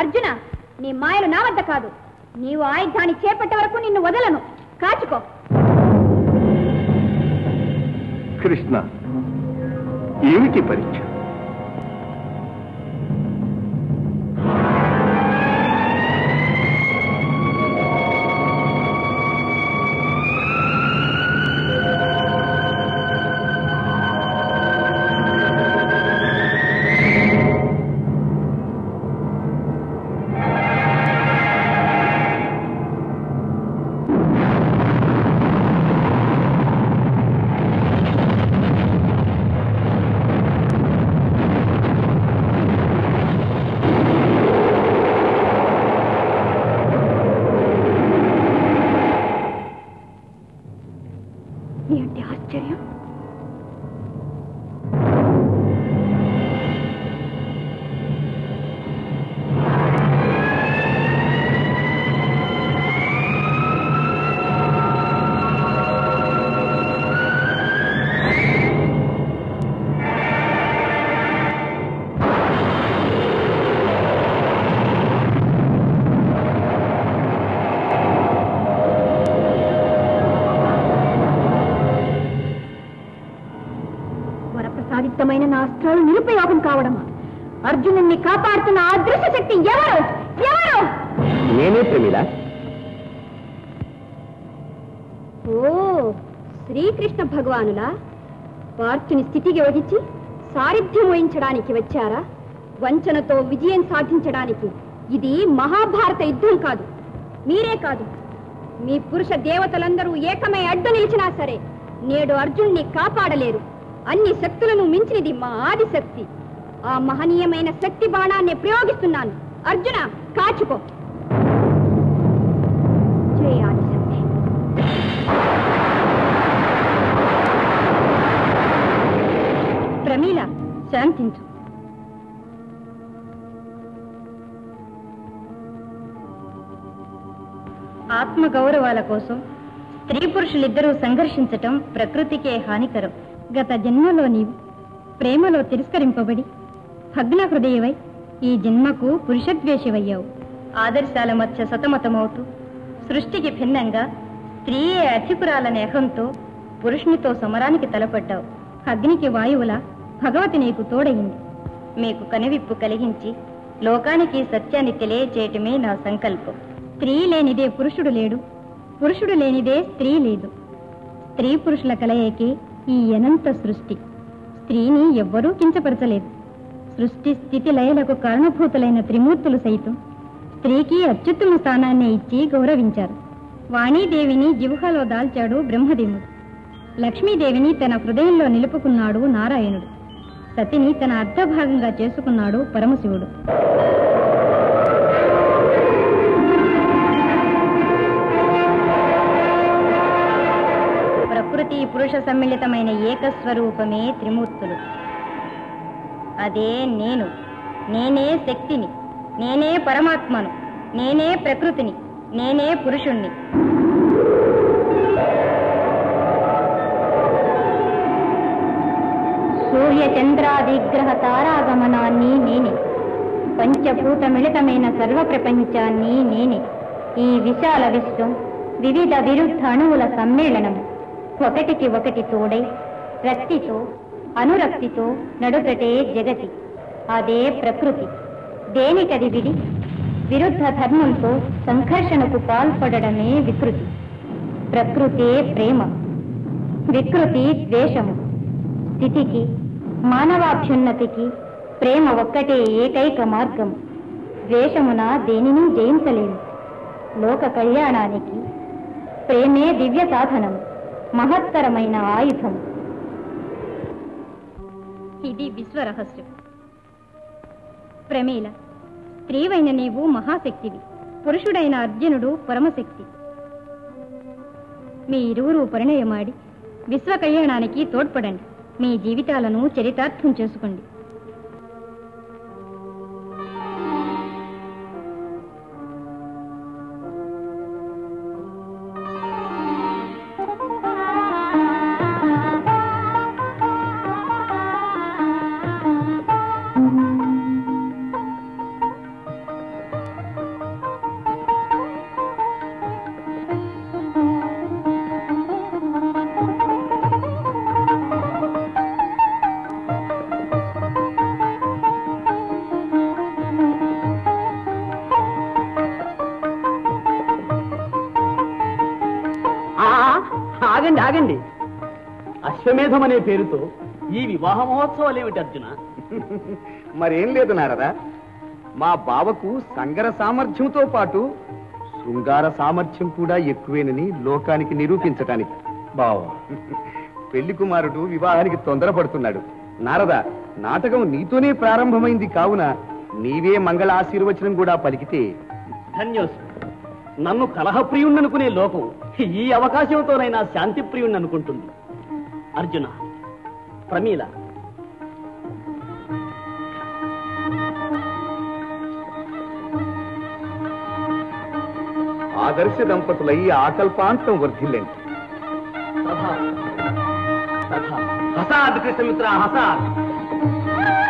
అర్జున నీ మాయలు నా వద్ద కాదు నీవు ఆయుధాన్ని చేపట్టే వరకు నిన్ను వదలను కాచుకో కృష్ణ ఏమిటి పరీక్ష ఏంటి ఆశ్చర్యం వరప్రసాదితమైన నా అస్త్రాలు నిరుపయోగం కావడమా అర్జునుణ్ణి కాపాడుతున్న ఆ అదృశ్య శక్తి ఎవరు ఎవరు నేనే ప్రమీల ఓ శ్రీకృష్ణ భగవానులా పార్థుని స్థితికి వహించి సారథ్యం వహించడానికి వచ్చారా వంచనతో విజయం సాధించడానికి ఇది మహాభారత యుద్ధం కాదు మీరే కాదు మీ పురుష దేవతలందరూ ఏకమై అడ్డు నిలిచినా సరే నేడు అర్జున్ని కాపాడలేరు అన్ని శక్తులను మించినది మా ఆదిశక్తి ఆ మహనీయమైన శక్తి బాణాన్ని ప్రయోగిస్తున్నాను అర్జున కాచుకో జయ ఆదిశక్తి ప్రమీల శాంతించు ఆత్మ గౌరవాల కోసం స్త్రీ పురుషులిద్దరూ సంఘర్షించటం ప్రకృతికే హానికరం గత జన్మలో నీవు ప్రేమలో తిరస్కరింపబడి భగ్న హృదయవై ఈ జన్మకు పురుషద్వేషవయ్యావు ఆదర్శాల మధ్య సతమతమవుతూ సృష్టికి భిన్నంగా స్త్రీయే అధికురాలనే అహంతో పురుషునితో సమరానికి తలపడ్డావు అగ్నికి వాయువుల భగవతి నీకు తోడయింది మీకు కనువిప్పు కలిగించి లోకానికి సత్యాన్ని తెలియచేయటమే నా సంకల్పం స్త్రీ లేనిదే పురుషుడు లేడు పురుషుడు లేనిదే స్త్రీ లేదు స్త్రీ పురుషుల కలయికే ఈ అనంత సృష్టి స్త్రీని ఎవ్వరూ కించపరచలేదు సృష్టి స్థితి లయలకు కారణభూతులైన త్రిమూర్తులు సైతం స్త్రీకి అత్యుత్తమ స్థానాన్ని ఇచ్చి గౌరవించారు వాణీదేవిని జిహ్వలో దాల్చాడు బ్రహ్మదేవుడు లక్ష్మీదేవిని తన హృదయంలో నిలుపుకున్నాడు నారాయణుడు సతిని తన అర్ధభాగంగా చేసుకున్నాడు పరమశివుడు ప్రకృతి పురుష సమ్మిళితమైన ఏకస్వరూపమే త్రిమూర్తులు అదే నేను నేనే శక్తిని నేనే పరమాత్మను నేనే ప్రకృతిని నేనే పురుషుణ్ణి సూర్య చంద్రాదిగ్రహ తారాగమనాన్ని నేనే పంచభూత మిళితమైన సర్వ ప్రపంచాన్ని నేనే ఈ విశాల విశ్వం వివిధ విరుద్ధ అణువుల సమ్మేళనం ఒకటికి ఒకటి తోడై రక్తితో అనురక్తితో నడుగటే జగతి అదే ప్రకృతి దేనికది విడి విరుద్ధ ధర్మంతో సంఘర్షణకు పాల్పడడమే వికృతి ప్రకృతే ప్రేమ వికృతి ద్వేషము స్థితికి మానవాభ్యున్నతికి ప్రేమ ఒక్కటే ఏకైక మార్గం ద్వేషమున దేనిని జయించలేము లోక కళ్యాణానికి ప్రేమే దివ్య సాధనం మహత్తరమైన ఆయుధం ఇది విశ్వరహస్యం ప్రమీల స్త్రీవైన నీవు మహాశక్తివి పురుషుడైన అర్జునుడు పరమశక్తి మీ ఇరువురు పరిణయమాడి విశ్వ కళ్యాణానికి తోడ్పడండి మీ జీవితాలను చరితార్థం చేసుకోండి ఆగండి ఆగండి అశ్వమేధం అనే పేరుతో ఈ వివాహ మహోత్సవాలు ఏమిటి అర్జున మరేం లేదు నారదా మా బావకు సంగర సామర్థ్యంతో పాటు శృంగార సామర్థ్యం కూడా ఎక్కువేనని లోకానికి నిరూపించటానికి బావ పెళ్లి కుమారుడు వివాహానికి తొందరపడుతున్నాడు నారద నాటకం నీతోనే ప్రారంభమైంది కావున నీవే మంగళ ఆశీర్వచనం కూడా పలికితే ధన్యోస్ నన్ను కలహప్రియుణ్ణనుకునే లోకం ఈ అవకాశంతోనైనా శాంతి ప్రియుణ్ణనుకుంటుంది అర్జున ప్రమీల ఆదర్శ దంపతులై ఆకల్పాంతం వర్ధిల్లండి ప్రభా ప్రభా హసాద్ కృష్ణమిత్ర హసాద్